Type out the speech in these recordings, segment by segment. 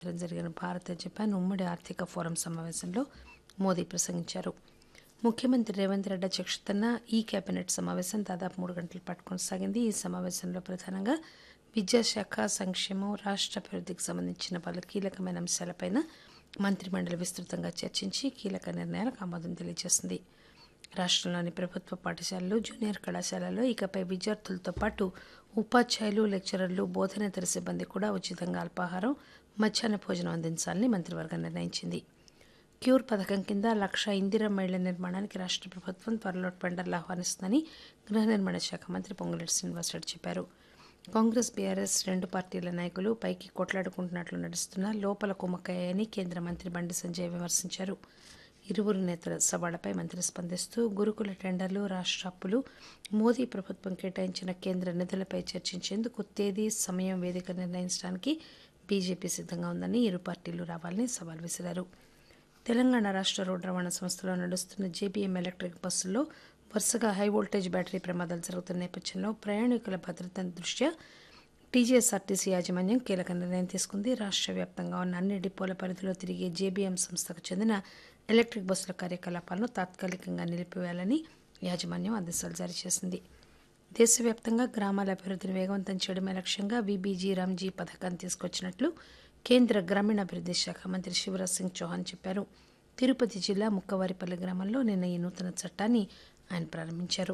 సాయంత్రం జరిగిన భారత జపాన్ ఉమ్మడి ఆర్థిక ఫోరం సమావేశంలో మోదీ ప్రసంగించారు ముఖ్యమంత్రి రేవంత్ రెడ్డి అధ్యక్షతన ఈ కేబినెట్ సమావేశం దాదాపు మూడు గంటల పాటు కొనసాగింది ఈ సమావేశంలో ప్రధానంగా విద్యాశాఖ సంక్షేమం రాష్ట్ర అభివృద్ధికి సంబంధించిన పలు కీలకమైన అంశాలపైన మంత్రిమండలి విస్తృతంగా చర్చించి కీలక నిర్ణయాలకు ఆమోదం తెలియజేసింది రాష్ట్రంలోని ప్రభుత్వ పాఠశాలలు జూనియర్ కళాశాలల్లో ఇకపై విద్యార్థులతో పాటు ఉపాధ్యాయులు లెక్చరర్లు బోధనేతర సిబ్బంది కూడా ఉచితంగా అల్పాహారం మధ్యాహ్న భోజనం అందించాలని మంత్రివర్గం నిర్ణయించింది క్యూర్ పథకం కింద లక్ష ఇందిరా మైళ్ల నిర్మాణానికి రాష్ట్ర ప్రభుత్వం త్వరలో టెండర్లు ఆహ్వానిస్తుందని గృహ నిర్మాణ శాఖ మంత్రి పొంగులేటి శ్రీనివాసరెడ్డి చెప్పారు కాంగ్రెస్ బీఆర్ఎస్ రెండు పార్టీల నాయకులు పైకి కొట్లాడుకుంటున్నట్లు నడుస్తున్నా లోపల కుమ్మక్కయ్యాయని కేంద్ర మంత్రి బండి సంజయ్ విమర్శించారు ఇరువురు నేతల సవాళ్లపై మంత్రి స్పందిస్తూ గురుకుల టెండర్లు రాష్ట్ర అప్పులు మోదీ ప్రభుత్వం కేటాయించిన కేంద్ర నిధులపై చర్చించేందుకు తేదీ సమయం వేదిక నిర్ణయించడానికి బీజేపీ సిద్ధంగా ఉందని ఇరు పార్టీలు రావాలని సవాల్ విసిరారు తెలంగాణ రాష్ట్ర రోడ్డు రవాణా సంస్థలో నడుస్తున్న జేబీఎం ఎలక్ట్రిక్ బస్సుల్లో వరుసగా హై వోల్టేజ్ బ్యాటరీ ప్రమాదాలు జరుగుతున్న నేపథ్యంలో ప్రయాణికుల భద్రత దృష్ట్యా టీజీఎస్ఆర్టీసీ యాజమాన్యం కీలక నిర్ణయం తీసుకుంది రాష్ట్ర వ్యాప్తంగా ఉన్న అన్ని డిపోల పరిధిలో తిరిగే జేబీఎం సంస్థకు చెందిన ఎలక్ట్రిక్ బస్సుల కార్యకలాపాలను తాత్కాలికంగా నిలిపివేయాలని యాజమాన్యం ఆదేశాలు జారీ చేసింది దేశవ్యాప్తంగా గ్రామాల అభివృద్ధిని వేగవంతం చేయడమే లక్ష్యంగా వీబీజీ రామ్జీ పథకాన్ని తీసుకొచ్చినట్లు కేంద్ర గ్రామీణాభివృద్ధి శాఖ మంత్రి శివరాజ్ సింగ్ చౌహాన్ చెప్పారు తిరుపతి జిల్లా ముక్కవారిపల్లి గ్రామంలో నిన్న ఈ నూతన చట్టాన్ని ఆయన ప్రారంభించారు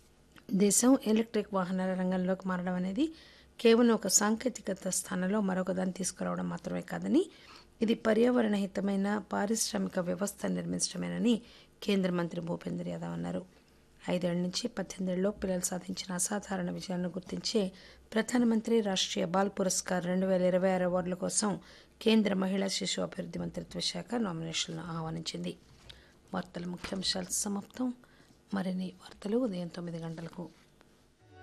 దేశం ఎలక్ట్రిక్ వాహనాల రంగంలోకి మారడం అనేది కేవలం ఒక సాంకేతికత స్థానంలో మరొకదాన్ని తీసుకురావడం మాత్రమే కాదని ఇది పర్యావరణ హితమైన పారిశ్రామిక వ్యవస్థ నిర్మించడమేనని కేంద్ర మంత్రి భూపేందర్ యాదవ్ అన్నారు ఐదేళ్ల నుంచి పద్దెనిమిదేళ్ళలో పిల్లలు సాధించిన అసాధారణ విజయాలను గుర్తించే ప్రధానమంత్రి రాష్ట్రీయ బాల్ పురస్కార్ రెండు వేల ఇరవై ఆరు అవార్డుల కోసం కేంద్ర మహిళా శిశు అభివృద్ధి మంత్రిత్వ శాఖ నామినేషన్లను ఆహ్వానించింది వార్తల ముఖ్యాంశాలు సమాప్తం మరిన్ని వార్తలు ఉదయం తొమ్మిది గంటలకు